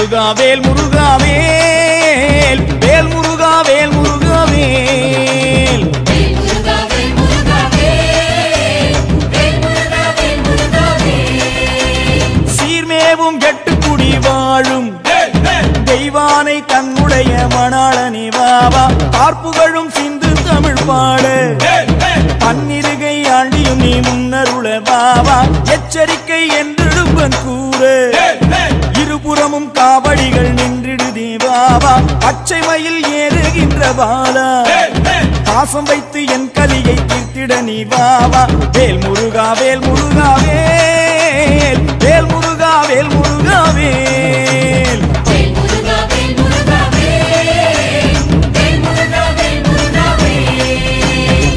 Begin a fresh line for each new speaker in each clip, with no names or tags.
முருகா வேல் முருகா வேல் வேல் முருகா வேல் முருகா வேல்
வேல் முருகா வேல் முருகா வேல் வேல் முருகா வேல் முருகா வேல்
சீர்மேவும் கெட்டுக்குடி வாழும் தெய்வானை தன்னுடைய மணாளனே வாவா பார்ப்புகழும் சிந்து தமிழ் பாடு பன்னிருகை ஆண்டியும் நீ முன்னருள பாவா எச்சரிக்கை என்றிடும்பன் கூறு இருபுறமும் காவடிகள் நின்றிடுதே பாவா பச்சை மயில் ஏறுகின்ற பாலா பாசம் வைத்து என் கலியை தீர்த்திட நீ வாவா வேல் முருகா வேல் முருகா வேல் வேல் முருகா வேல் முருகா வேல்
வேல் முருகா வேல் முருகா வேல் வேல் முருகா வேல் முருகா வேல்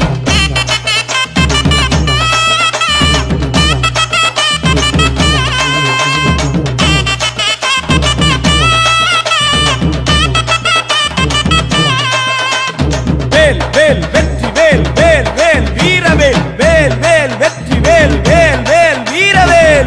வேல் வேல் வெற்றி வேல் வேல் வேல் வீரவேல் வேல் வேல் வெற்றி வேல் வேல் வேல் வீரவேல்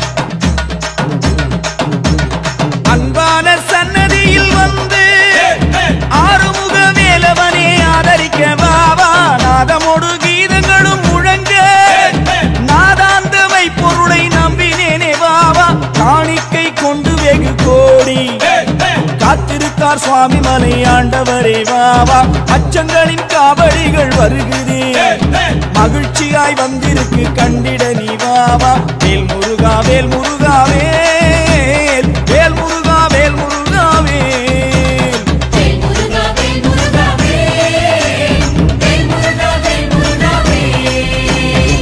அன்பான சன்னதியில் வந்து ஆறுமுக வேலவனே ஆதரிக்க வாவா நாதமோடு கீதங்களும் முழங்க நாதாந்தமை பொருளை நம்பினேனே வாவா காணிக்கை கொண்டு வெகு கோடி காத்திருக்கார் சுவாமி மலை ஆண்டவரே வாவா அச்சங்களின் காவடிகள் வருகுதே மகிழ்ச்சியாய் வந்திருக்கு கண்டிட நீ வாவா வேல் முருகா வேல் முருகா வேல் வேல் முருகா வேல் முருகா வேல்
வேல் முருகா வேல் முருகா வேல் வேல் முருகா வேல் முருகா வேல்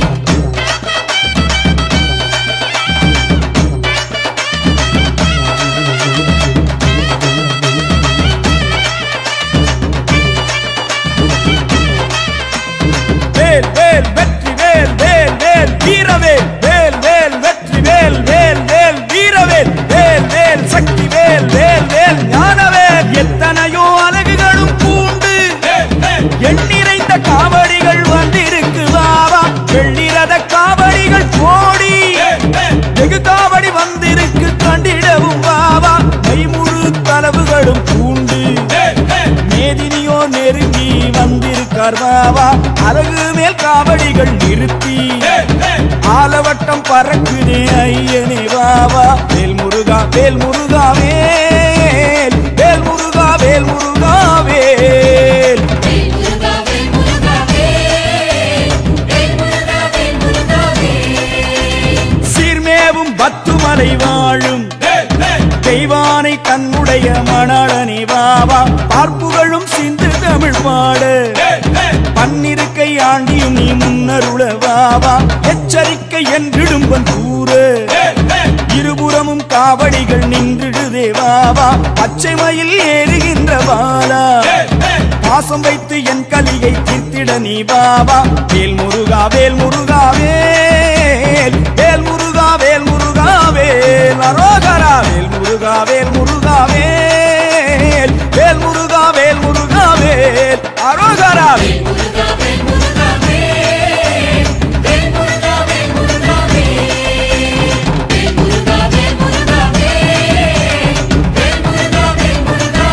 வேல் வேல் வெற்றி வேல் வேல் வேல் வீரவேல் வேல் வேல் வெற்றி வேல் வேல் வேல் வீரவேல் வேல் வேல் சக்தி வேல் வேல் வேல் ஞானவேல் எத்தனையோ அழகுகளும் பூண்டு எண்ணிறைந்த காவடிகள் வந்திருக்கு வாவா வெள்ளிரத காவடிகள் கோடி வெகு காவடி வந்திருக்கு கண்டிடவும் வாவா கைமுழு தளவுகளும் பூண்டு மேதினியோ நெருங்கி வந்திருக்கார் வாவா அழகு மேல் காவடிகள் நிறுத்தி ஆலவட்டம் பறக்குதே ஐயனே வாவா வேல் முருகா வேல் முருகா வேல் வேல் முருகா வேல் முருகா வேல்
வேல் முருகா வேல் முருகா வேல் வேல் முருகா வேல் முருகா வேல்
சீர்மேவும் பத்துமலை வாழும் தெய்வானை தன்னுடைய மணாளனே வாவா பார்ப்புகளும் சிந்து தமிழ் பாடு பன்னிருக்கை ஆண்டியும் நீ முன்னருள வாவா எச்சரிக்கை என்றிடும்பன் கூறு இருபுறமும் காவடிகள் நின்றிடுதே வாவா பச்சை மயில் ஏறுகின்ற பாலா பாசம் வைத்து என் கலியை தீர்த்திட நீ பாபா வேல் முருகா வேல் முருகா வேல் வேல் முருகா வேல் முருகா வேல் அரோகரா வேல் முருகா வேல் முருகா வேல் வேல் முருகா வேல் முருகா வேல் அரோகரா வேல்
முருகா வேல் முருகா வேல் வேல் முருகா வேல் முருகா வேல் வேல் முருகா வேல் முருகா வேல் வேல் முருகா வேல் முருகா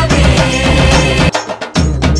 வேல்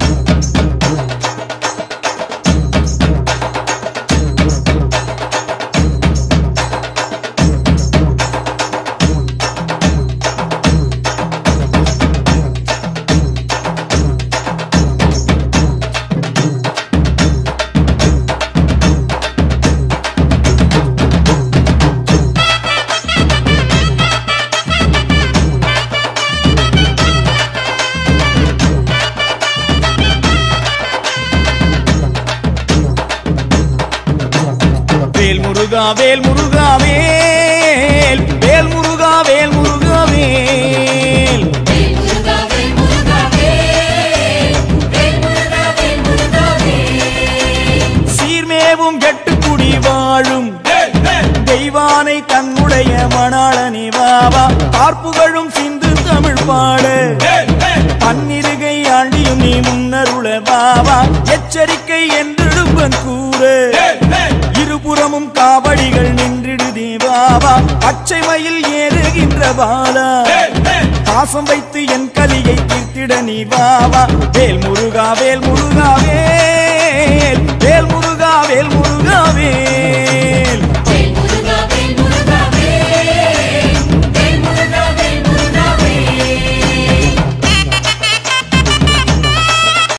வேல் முருகா வேல் முருகா வேல் வேல் முருகா வேல் முருகா வேல்
வேல் முருகா வேல் முருகா வேல் வேல் முருகா வேல் முருகா வேல்
சீர்மேவும் கெட்டுக்குடி வாழும் தெய்வானை தன்னுடைய மணாளனே வாவா பார்ப்புகழும் சிந்து தமிழ் பாடு பன்னிருகை ஆண்டியும் நீ முன்னருள வாவா எச்சரிக்கை என்றிடும்பன் கூறு இருபுறமும் காவடிகள் நின்றிடுதே வாவா பச்சை மயில் ஏறுகின்ற பாலா பாசம் வைத்து என் கலியை தீர்த்திட நீ வா வா வேல் முருகா வேல் முருகா வேல்